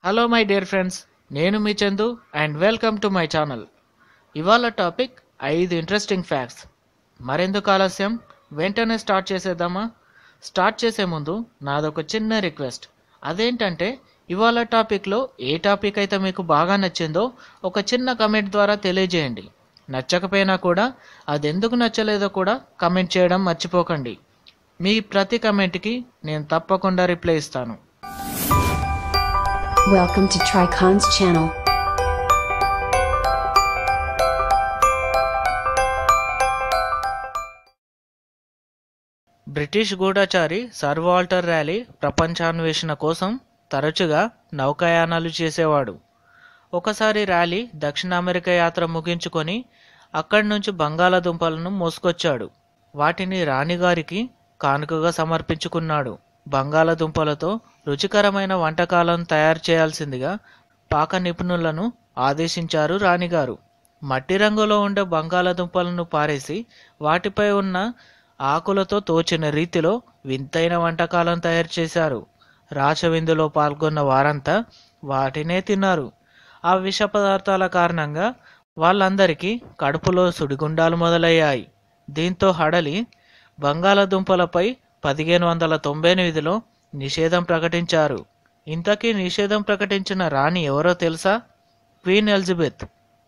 Hello my dear friends నేను మీ Chandu and welcome to my channel ఇవాళ టాపిక్ ఐదు ఇంట్రెస్టింగ్ ఫ్యాక్ట్స్ మరెందుకు ఆలస్యం వెంటనే స్టార్ట్ చేసేద్దామా స్టార్ట్ చేసే ముందు నాదొక చిన్న రిక్వెస్ట్ అదేంటంటే ఇవాళ టాపిక్లో ఏ టాపిక్ అయితే మీకు బాగా నచ్చిందో ఒక చిన్న కమెంట్ ద్వారా తెలియజేయండి నచ్చకపోయినా కూడా అది ఎందుకు నచ్చలేదో కూడా కమెంట్ చేయడం మర్చిపోకండి మీ ప్రతి కమెంట్కి నేను తప్పకుండా రిప్లై ఇస్తాను Welcome to Tricon's channel. British గూఢచారి సర్ వాల్టర్ ర్యాలీ ప్రపంచాన్వేషణ కోసం తరచుగా నౌకాయానాలు చేసేవాడు ఒకసారి ర్యాలీ దక్షిణ అమెరికా యాత్ర ముగించుకొని అక్కడి నుంచి బంగాళాదుంపలను మోసుకొచ్చాడు వాటిని రాణిగారికి కానుకగా సమర్పించుకున్నాడు బంగాళాదుంపలతో రుచికరమైన వంటకాలను తయారు చేయాల్సిందిగా పాక నిపుణులను ఆదేశించారు రాణిగారు మట్టి రంగులో ఉండే బంగాళాదుంపలను పారేసి వాటిపై ఉన్న ఆకులతో తోచిన రీతిలో వింతైన వంటకాలను తయారు చేశారు రాచవిందులో పాల్గొన్న వారంతా వాటినే తిన్నారు ఆ విష పదార్థాల కారణంగా వాళ్ళందరికీ కడుపులో సుడిగుండాలు మొదలయ్యాయి దీంతో హడలి బంగాళాదుంపలపై పదిహేను వందల తొంభై ఎనిమిదిలో నిషేధం ప్రకటించారు ఇంతకీ నిషేధం ప్రకటించిన రాణి ఎవరో తెలుసా క్వీన్ ఎలిజబెత్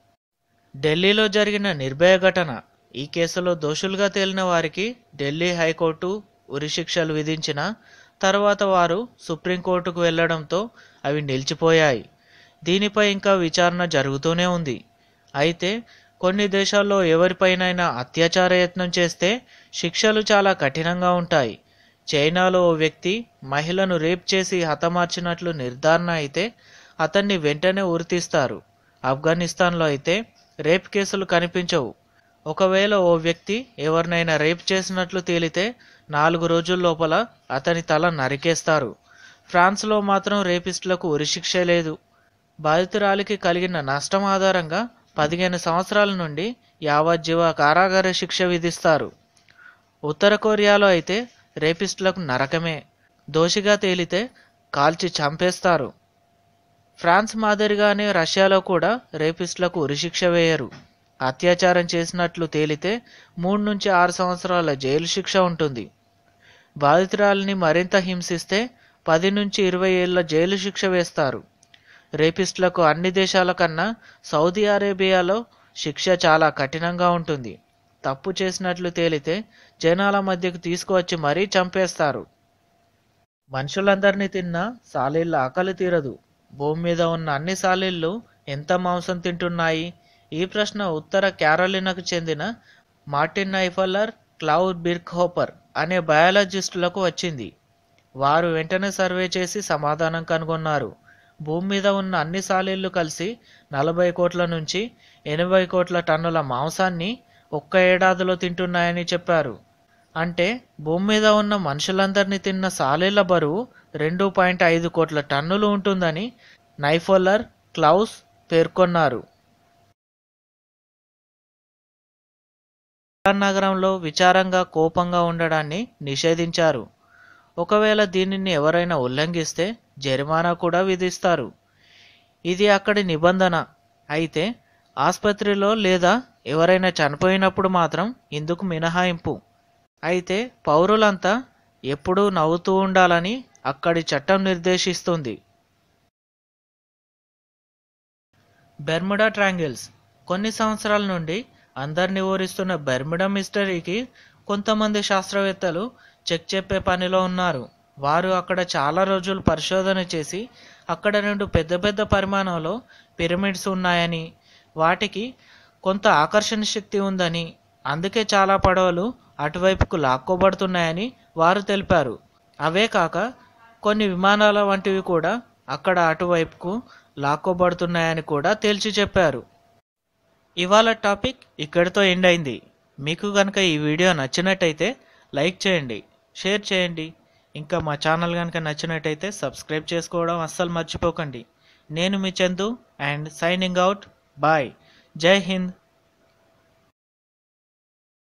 ఢిల్లీలో జరిగిన నిర్భయ ఘటన ఈ కేసులో దోషులుగా తేలిన వారికి ఢిల్లీ హైకోర్టు ఉరిశిక్షలు విధించిన తర్వాత వారు సుప్రీంకోర్టుకు వెళ్లడంతో అవి నిలిచిపోయాయి దీనిపై ఇంకా విచారణ జరుగుతూనే ఉంది అయితే కొన్ని దేశాల్లో ఎవరిపైనైనా అత్యాచార యత్నం చేస్తే శిక్షలు చాలా కఠినంగా ఉంటాయి చైనాలో ఓ వ్యక్తి మహిళను రేప్ చేసి హతమార్చినట్లు నిర్ధారణ అయితే అతన్ని వెంటనే ఉరితీస్తారు ఆఫ్ఘనిస్తాన్లో అయితే రేప్ కేసులు కనిపించవు ఒకవేళ ఓ వ్యక్తి ఎవరినైనా రేప్ చేసినట్లు తేలితే నాలుగు రోజుల లోపల అతని తల నరికేస్తారు ఫ్రాన్స్లో మాత్రం రేపిస్టులకు ఉరిశిక్ష లేదు బాధితురాలికి కలిగిన నష్టం ఆధారంగా పదిహేను సంవత్సరాల నుండి యావజ్జీవ కారాగార శిక్ష విధిస్తారు ఉత్తర కొరియాలో అయితే రేపిస్టులకు నరకమే దోషిగా తేలితే కాల్చి చంపేస్తారు ఫ్రాన్స్ మాదిరిగానే రష్యాలో కూడా రేపిస్టులకు ఉరిశిక్ష వేయరు అత్యాచారం చేసినట్లు తేలితే మూడు నుంచి ఆరు సంవత్సరాల జైలు శిక్ష ఉంటుంది బాధితురాలిని మరింత హింసిస్తే పది నుంచి ఇరవై ఏళ్ల జైలు శిక్ష వేస్తారు రేపిస్టులకు అన్ని దేశాల కన్నా సౌదీ అరేబియాలో శిక్ష చాలా కఠినంగా ఉంటుంది తప్పు చేసినట్లు తేలితే జనాల మధ్యకు తీసుకువచ్చి మరీ చంపేస్తారు మనుషులందరినీ తిన్నా సాలీళ్ళ ఆకలి తీరదు భూమి మీద ఉన్న అన్ని సాలీళ్ళు ఎంత మాంసం తింటున్నాయి ఈ ప్రశ్న ఉత్తర క్యారోలినాకు చెందిన మార్టిన్ నైఫల్లర్ క్లౌడ్ బిర్క్హోపర్ అనే బయాలజిస్టులకు వచ్చింది వారు వెంటనే సర్వే చేసి సమాధానం కనుగొన్నారు భూమి మీద ఉన్న అన్ని సాలీళ్లు కలిసి నలభై కోట్ల నుంచి ఎనభై కోట్ల టన్నుల మాంసాన్ని ఒక్క ఏడాదిలో తింటున్నాయని చెప్పారు అంటే భూమి మీద ఉన్న మనుషులందరినీ తిన్న సాలీళ్ల బరువు రెండు పాయింట్ ఐదు కోట్ల టన్నులు ఉంటుందని నైఫోలర్ క్లౌస్ పేర్కొన్నారు నగరంలో విచారంగా కోపంగా ఉండడాన్ని నిషేధించారు ఒకవేళ దీనిని ఎవరైనా ఉల్లంఘిస్తే జరిమానా కూడా విధిస్తారు ఇది అక్కడి నిబంధన అయితే ఆసుపత్రిలో లేదా ఎవరైనా చనిపోయినప్పుడు మాత్రం ఇందుకు మినహాయింపు అయితే పౌరులంతా ఎప్పుడూ నవ్వుతూ ఉండాలని అక్కడి చట్టం నిర్దేశిస్తుంది బెర్ముడా ట్రాంగిల్స్ కొన్ని సంవత్సరాల నుండి అందరిని ఊరిస్తున్న బెర్ముడా మిస్టరీకి కొంతమంది శాస్త్రవేత్తలు చెక్ చెప్పే పనిలో ఉన్నారు వారు అక్కడ చాలా రోజులు పరిశోధన చేసి అక్కడ రెండు పెద్ద పెద్ద పరిమాణంలో పిరమిడ్స్ ఉన్నాయని వాటికి కొంత ఆకర్షణ శక్తి ఉందని అందుకే చాలా పడవలు అటువైపుకు లాక్కోబడుతున్నాయని వారు తెలిపారు అవే కాక కొన్ని విమానాల వంటివి కూడా అక్కడ అటువైపుకు లాక్కోబడుతున్నాయని కూడా తేల్చి చెప్పారు ఇవాళ టాపిక్ ఇక్కడితో ఎండ్ అయింది మీకు కనుక ఈ వీడియో నచ్చినట్టయితే లైక్ చేయండి షేర్ చేయండి ఇంకా మా ఛానల్ కనుక నచ్చినట్టయితే సబ్స్క్రైబ్ చేసుకోవడం అస్సలు మర్చిపోకండి నేను మీ Chandu and signing out bye Jai Hind